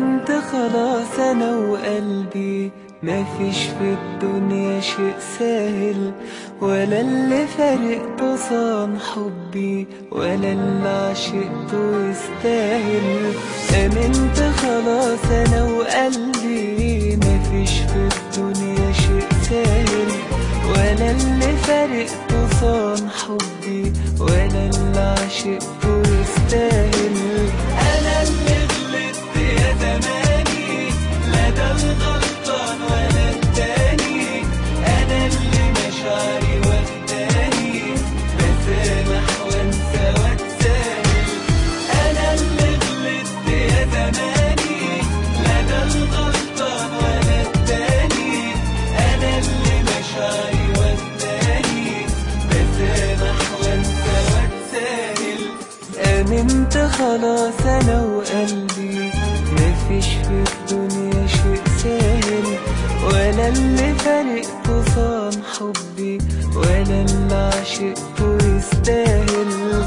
امنت خلاص انا وقلبي مفيش في الدنيا شيء سهل ولا اللي فارقته صان حبي ولا اللي عشقته يستاهل امنت خلاص انا وقلبي مفيش في الدنيا شيء سهل ولا اللي فارقته صان حبي ولا اللي عشقته يستاهل انا اللي غلطت يا زماني لا ده الغلطان ولا التاني انا اللي مشاعري واخداني بسامح وانسى واتساهل انا اللي غلطت يا زماني لا ده الغلطان ولا التاني انا اللي مشاعري واخداني بسامح وانسى واتساهل امنت خلاص انا وقلبي مفيش في الدنيا شيء سهل ولا اللي فارقته صان حبي ولا اللي عشقته يستاهل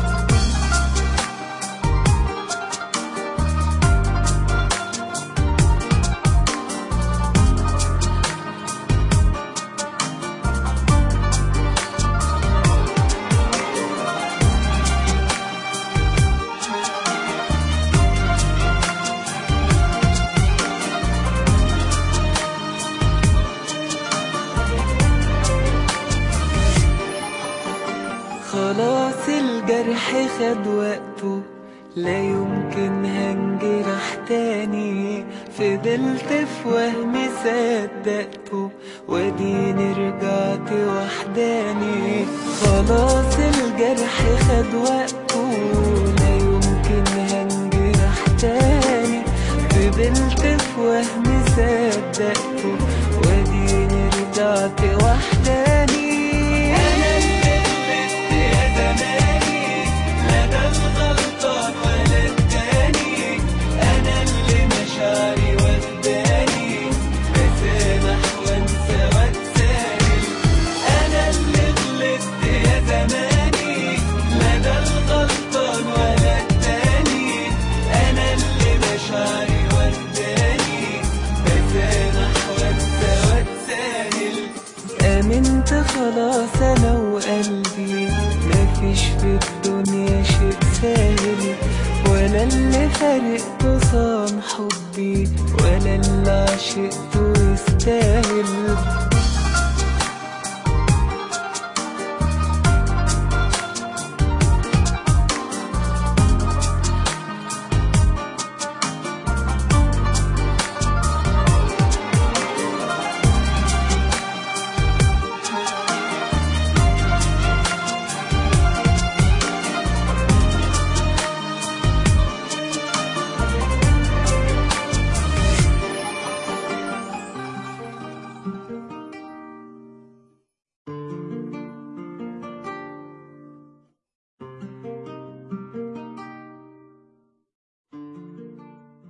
خلاص الجرح خد وقته لا يمكن هنجرح تاني فضلت في وهمي صدقته واديني رجعت وحداني خلاص الجرح خد وقته لا يمكن هنجرح تاني فضلت في وهمي صدقته واديني رجعت وحداني انا اللي غلطت يا زماني لا ده الغلطان ولا التاني انا اللي مشاعري واخداني بسامح وانسى واتساهل انا اللي غلطت يا زماني لا ده الغلطان ولا التاني انا اللي مشاعري واخداني بسامح وانسى واتساهل امنت خلاص انا وقلبي مفيش في الدنيا شيء سهل ولا اللي فارقته صان حبي ولا اللي عشقته